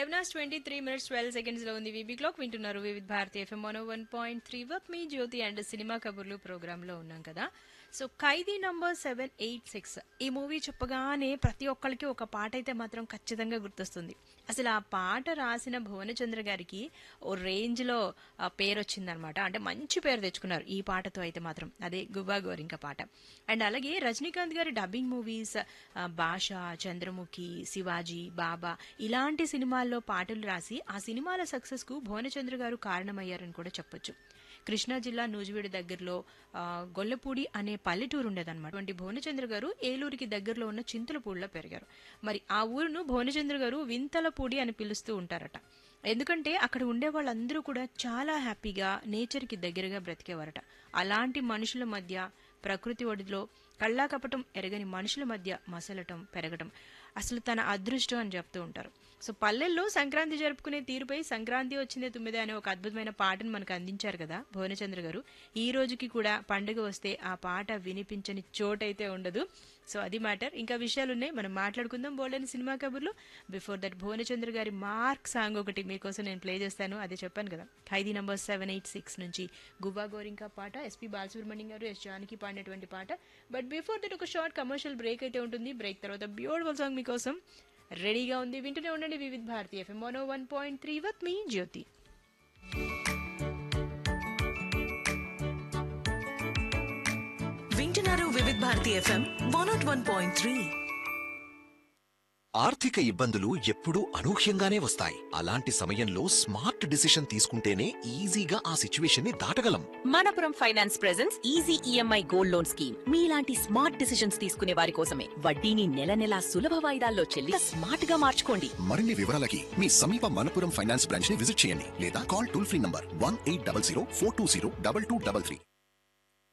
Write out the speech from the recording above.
eleven hours twenty three minutes twelve seconds లో ఉంది VB clock వింటున్నారు Vividh Bharati FM one one point three వర్క్ me Jyothi and cinema కబుర్లు program లో ఉన్నాం కదా so Khaidi number seven eight six ఈ మూవీ చెప్పగానే ప్రతి ఒక్కరికి ఒక పాట అయితే మాత్రం ఖచ్చితంగా గుర్తొస్తుంది అసలు ఆ పాట రాసిన భువనచంద్ర గారికి ఓ రేంజ్ లో ఆ పేరు వచ్చిందనమాట అంటే మంచి పేరు తెచ్చుకున్నారు ఈ పాటతో అయితే మాత్రం అదే గుబా గోరింక పాట అండ్ అలాగే రజనీకాంత్ గారి డబ్బింగ్ మూవీస్ భాష చంద్రముఖి శివాజీ బాబా ఇలాంటి సినిమాల్లో పాటలు రాసి ఆ సినిమాల సక్సెస్ కు భువనచంద్ర గారు కారణమయ్యారని కూడా చెప్పొచ్చు కృష్ణా జిల్లా నూజివీడు దగ్గరలో ఆ, గొల్లపూడి అనే పల్లెటూరు ఉండేదన్నమాట అటువంటి భువనచంద్ర గారు ఏలూరుకి దగ్గరలో ఉన్న చింతలపూడిలో పెరిగారు మరి ఆ ఊరును భువనచంద్ర గారు వింతలపూడి అని పిలుస్తూ ఉంటారట ఎందుకంటే అక్కడ ఉండే వాళ్ళందరూ కూడా చాలా హ్యాపీగా నేచర్కి దగ్గరగా బ్రతికేవారట అలాంటి మనుషుల మధ్య ప్రకృతి ఒడిలో కళ్ళా కపటం ఎరగని మనుషుల మధ్య మసలటం పెరగటం అసలు తన అదృష్టం అని చెప్తూ ఉంటారు సో పల్లెల్లో సంక్రాంతి జరుపుకునే తీరుపై సంక్రాంతి వచ్చిందే తుమ్మిదే అనే ఒక అద్భుతమైన పాటను మనకు అందించారు కదా భువనచంద్ర గారు ఈ రోజుకి కూడా పండుగ వస్తే ఆ పాట వినిపించని చోటైతే ఉండదు సో అది మ్యాటర్ ఇంకా విషయాలు ఉన్నాయి మనం మాట్లాడుకుందాం బోల్డని సినిమా కబుర్లు బిఫోర్ దట్ భువనచంద్ర గారి మార్క్ సాంగ్ ఒకటి మీకోసం నేను ప్లే చేస్తాను అదే చెప్పాను కదా Khaidi number seven eight six నుంచి గుబా గోరింకా పాట ఎస్పీ బాలసుబ్రహ్మణ్యం గారు ఎస్ జానకి పాడినటువంటి పాట బట్ బిఫోర్ దట్ ఒక షార్ట్ కమర్షియల్ బ్రేక్ అయితే ఉంటుంది బ్రేక్ తర్వాత బ్యూటిఫుల్ సాంగ్ మీకోసం రెడీగా ఉంది వింటూనే ఉండండి Vividh Bharati FM one one point three with me Jyothi వింటున్నారు Vividh Bharati FM one naught one point three ఆర్థిక ఇబ్బందులు ఎప్పుడూ అనూహ్యంగానే వస్తాయి అలాంటి సమయంలో స్మార్ట్ డిసిషన్ తీసుకుంటేనే ఈజీగా ఆ సిచ్యువేషన్ ని దాటగలం Manappuram Finance presence easy EMI gold loan scheme మీలాంటి స్మార్ట్ డిసిషన్స్ తీసుకునే వారి కోసమే వడ్డీని నెల నెలా సులభ వాయిదాల్లో చెల్లి స్మార్ట్ గా మార్చుకోండి మరిన్ని వివరాలకి మీ సమీప మనపురం ఫైనాన్స్ బ్రాంచ్ ని విజిట్ చేయండి లేదా call toll free number one eight double zero four two zero double two double three